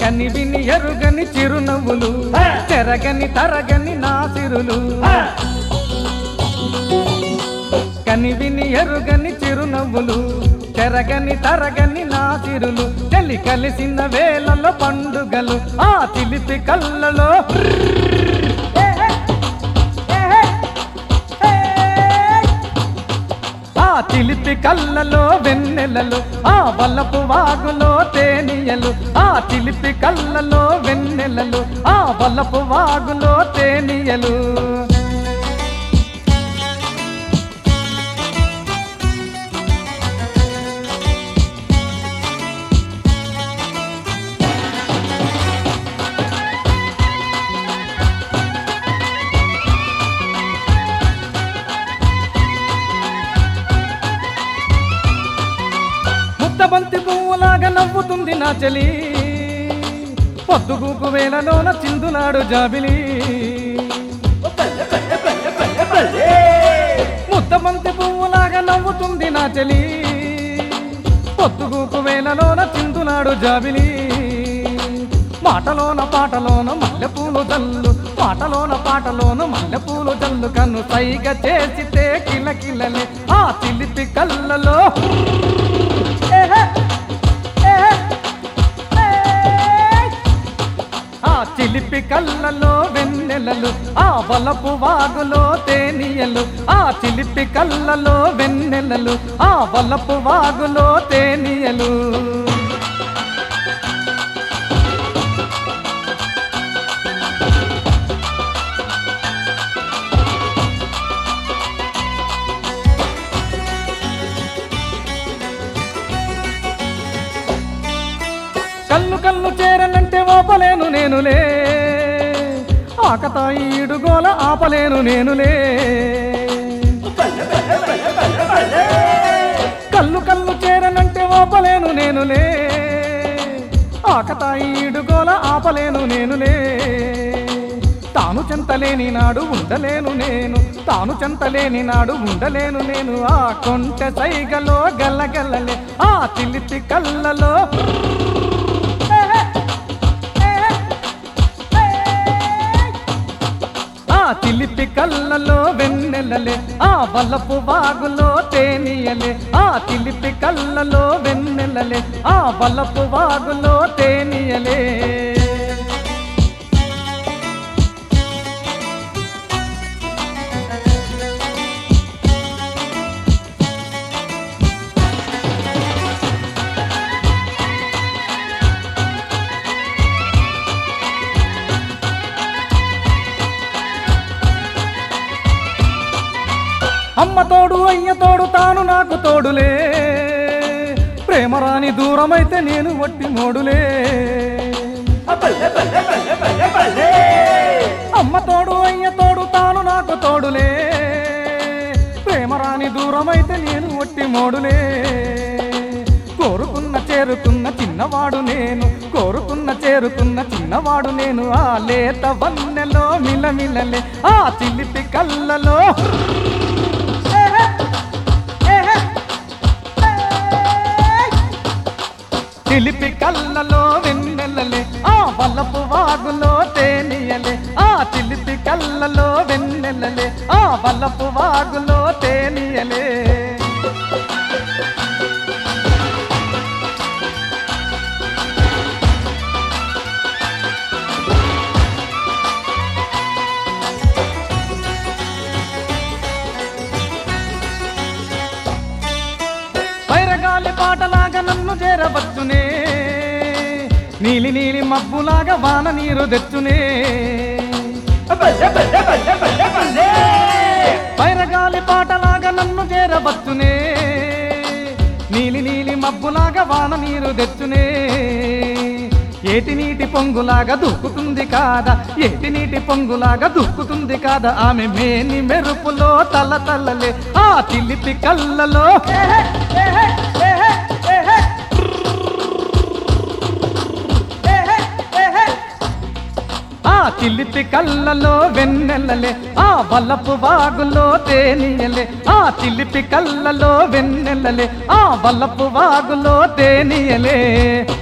కని విని ఎరుగని చిరునవ్వులు చెరగని తరగని నాసిరులు కని విని ఎరుగని చిరునవ్వులు చెరగని తరగని నాసిరులు చెలి కలిసిన వేళలో పండుగలు ఆ చిలిపి కళ్ళలో ఆ చిలిపి కళ్ళలో వెన్నెలలు ఆ వల్లపు వాగులో తేనియలు ఆ చిలిపి కళ్ళలో వెన్నెలలు ఆ వల్లపు వాగులో తేనియలు ముద్దబంతి పువ్వులాగా నవ్వుతుంది నా చెలి పొద్దుగూకు వేళలోన చిందులాడు జాబిలి ముద్దబంతి పువ్వులాగా నవ్వుతుంది నా చెలి పొద్దుగూకు వేళలోన చిందులాడు జాబిలి మాటలోన పాటలోన మల్లెపూలు జల్లు మాటలోన పాటలోన మల్లెపూలు జల్లు కన్ను సైగ చేసితే కిలకిలలే ఆ చిలిపి కళ్ళలో ఆ చిలిపి కళ్ళలో వెన్నెలలు ఆ వలపు వాగులో తేనియలు ఆ చిలిపి కళ్ళలో వెన్నెలలు ఆ వలపు వాగులో తేనియలు కళ్ళు కళ్ళు చేరనంటే ఓపలేను నేనులే ఆకతాయి ఇడుగోల ఆపలేను నేనులే కళ్ళు కళ్ళు చేరనంటే ఓపలేను నేనులే ఆకతాయి ఇడుగోల ఆపలేను నేనులే తాను చెంతలేని నాడు ఉండలేను నేను తాను చెంతలేని నాడు ఉండలేను నేను ఆ కొంటె సైగలో గల్లగల్లలే ఆ చిలిపి కళ్ళలో ఆ చిలిపి కళ్ళలో వెన్నెలలే ఆ వలపు వాగులో తేనియలే ఆ చిలిపి కళ్ళలో వెన్నెలలే ఆ వలపు వాగులో తేనియలే అమ్మ తోడు అయ్య తోడు తాను నాకు తోడులే ప్రేమరాని దూరమైతే నేను వట్టి మోడులే అమ్మ తోడు అయ్య తోడు తాను నాకు తోడులే ప్రేమరాని దూరమైతే నేను వట్టి మోడులే కోరుకున్న చేరుకున్న చిన్నవాడు నేను కోరుకున్న చేరుకున్న చిన్నవాడు నేను ఆ లేత వన్నెలో మిలమిలలే ఆ చిలిపి కళ్ళలో చిలిపి కళ్ళలో వెన్నెలలే ఆ వలపు వాగులో తేనియలే ఆ చిలిపి కళ్ళలో వెన్నెలలే ఆ వలపు వాగులో తేనియలే వైరగాలి పాటలాగా నన్ను చేరవచ్చునే నీలి నీలి మబ్బులాగా వాన నీరు తెచ్చునే వైరగాలి పాటలాగా నన్ను చేరవచ్చునే నీలి నీలి మబ్బులాగా వాన నీరు తెచ్చునే ఏటి నీటి పొంగులాగా దూకుతుంది కాదా ఏటి నీటి పొంగులాగా దూకుతుంది కాదా ఆమె మేని మెరుపులో తల తల్లలే ఆ చిలిపి కళ్ళలో ఆ చిలిపి కళ్ళలో వెన్నెలలే ఆ వలపు వాగులో తేనియలే ఆ చిలిపి కళ్ళలో వెన్నెలలే ఆ వలపు వాగులో తేనియలే